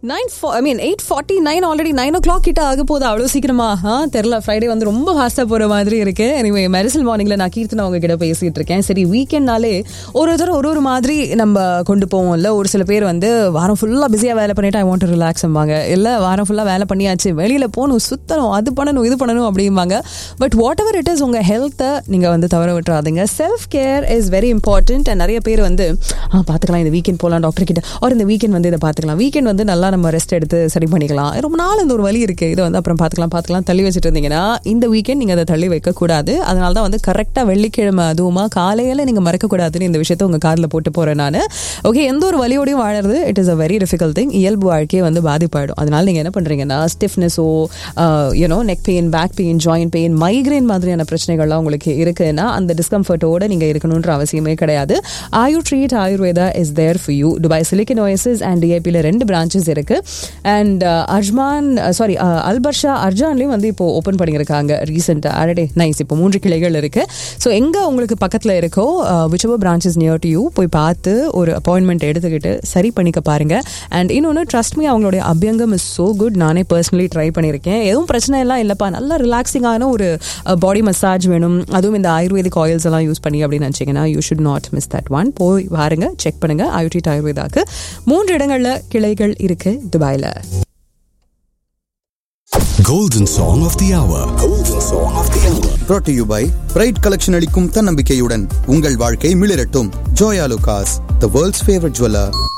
Nine I mean eight forty nine already nine o'clock கிட்ட ஆக போகுது அவ்வளோ சீக்கிரமா ஆ தெரில ஃப்ரைடே வந்து ரொம்ப ஃபாஸ்ட்டாக போகிற மாதிரி இருக்கு எனிவே மெரிசல் மார்னிங்கில் நான் கீர்த்தனா அவங்க கிட்ட பேசிட்டு இருக்கேன் சரி வீக்கெண்ட்னாலே ஒரு ஒருத்தர் ஒரு ஒரு மாதிரி நம்ம கொண்டு போவோம்ல ஒரு சில பேர் வந்து வாரம் ஃபுல்லாக பிஸியாக வேலை பண்ணிட்டு ஐ வாண்ட் ரிலாக்ஸ் அம்பாங்க இல்லை வாரம் ஃபுல்லாக வேலை பண்ணியாச்சு வெளியில் போகணும் சுத்தணும் அது பண்ணணும் இது பண்ணணும் அப்படிம்பாங்க but whatever it is உங்கள் ஹெல்த்தை நீங்கள் வந்து தவற விட்டுறாதீங்க self care is very important and நிறைய பேர் வந்து ஆ பார்த்துக்கலாம் இந்த வீக்கெண்ட் போகலாம் டாக்டர் கிட்ட ஒரு இந்த வீக்கெண்ட் வந்து இதை பார்த்துக்கலாம் வீக்கெண்ட் வந்து நல்லா நம்ம ரெஸ்ட் எடுத்து சரி பண்ணிக்கலாம் ரொம்ப நாள் இந்த ஒரு வழி இருக்குது இதை வந்து அப்புறம் பார்த்துக்கலாம் பார்த்துக்கலாம் தள்ளி வச்சுட்டு இருந்தீங்கன்னா இந்த வீக்கெண்ட் நீங்கள் அதை தள்ளி வைக்கக்கூடாது அதனால தான் வந்து கரெக்டாக வெள்ளிக்கிழமை அதுவுமா காலையில் நீங்கள் மறக்கக்கூடாதுன்னு இந்த விஷயத்தை உங்கள் காதில் போட்டு போகிறேன் நான் ஓகே எந்த ஒரு வழியோடையும் வாழறது it is a very difficult thing இயல்பு வாழ்க்கையே வந்து பாதிப்பாயிடும் அதனால நீங்கள் என்ன பண்ணுறீங்கன்னா ஸ்டிஃப்னஸோ you know neck pain back pain joint pain migraine மாதிரியான பிரச்சனைகள்லாம் உங்களுக்கு இருக்குன்னா அந்த டிஸ்கம்ஃபர்ட்டோட நீங்கள் இருக்கணுன்ற அவசியமே கிடையாது Ayu treat Ayurveda is there for you Dubai silicon OSS and டிஏபியில் ரெண்டு பிரான்ச்சஸ் இருக்கு அண்ட் அர்ஜ்மான் சாரி அல்பர்ஷா அர்ஜான்லேயும் வந்து இப்போ ஓப்பன் பண்ணியிருக்காங்க ரீசெண்டாக அரடே நைஸ் இப்போ மூன்று கிளைகள் இருக்கு ஸோ எங்கே உங்களுக்கு பக்கத்தில் இருக்கோ whichever branches near to you போய் பார்த்து ஒரு அப்பாயின்மெண்ட் எடுத்துக்கிட்டு சரி பண்ணிக்க பாருங்க அண்ட் இன்னொன்று ட்ரஸ்ட் மீ அவங்களுடைய அபியங்கம் இஸ் ஸோ குட் நானே பர்சனலி ட்ரை பண்ணியிருக்கேன் எதுவும் பிரச்சனை எல்லாம் இல்லைப்பா நல்லா ரிலாக்ஸிங்கான ஒரு பாடி மசாஜ் வேணும் அதுவும் இந்த ஆயுர்வேதிக் ஆயில்ஸ் எல்லாம் யூஸ் பண்ணி அப்படின்னு நினச்சிங்கன்னா you should not miss that one போய் பாருங்க செக் பண்ணுங்க ஆயுர்வேட் ஆயுர்வேதாக்கு மூன்று இடங்களில் கிளைகள் இருக்கு துபாயில் Golden Song of the Hour. Golden Song of the Hour. brought to you by bright collection அளிக்கும் தன்னம்பிக்கையுடன் உங்கள் வாழ்க்கை மிளிரட்டும் Joyalukkas the world's favourite jeweller